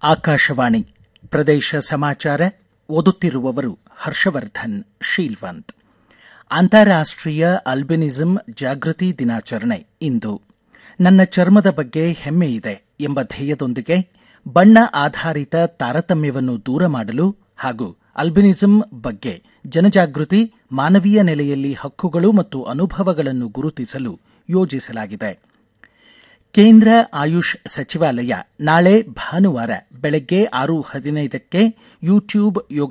ಆಕಾಶವಾಣಿ ಪ್ರದೇಶ ಸಮಾಚಾರ ಓದುತ್ತಿರುವವರು ಹರ್ಷವರ್ಧನ್ ಶೀಲ್ವಂತ್ ಅಂತಾರಾಷ್ಟೀಯ ಅಲ್ಬಿನಿಸಂ ಜಾಗೃತಿ ದಿನಾಚರಣೆ ಇಂದು ನನ್ನ ಚರ್ಮದ ಬಗ್ಗೆ ಹೆಮ್ಮೆ ಇದೆ ಎಂಬ ಧ್ಯೇಯದೊಂದಿಗೆ ಬಣ್ಣ ಆಧಾರಿತ ತಾರತಮ್ಯವನ್ನು ದೂರ ಮಾಡಲು ಹಾಗೂ ಅಲ್ಬಿನಿಸಂ ಬಗ್ಗೆ ಜನಜಾಗೃತಿ ಮಾನವೀಯ ನೆಲೆಯಲ್ಲಿ ಹಕ್ಕುಗಳು ಮತ್ತು ಅನುಭವಗಳನ್ನು ಗುರುತಿಸಲು ಯೋಜಿಸಲಾಗಿದೆ ಕೇಂದ್ರ ಆಯುಷ್ ಸಚಿವಾಲಯ ನಾಳೆ ಭಾನುವಾರ ಬೆಳಗ್ಗೆ ಆರು ಹದಿನೈದಕ್ಕೆ ಯೂಟ್ಯೂಬ್ ಯೋಗ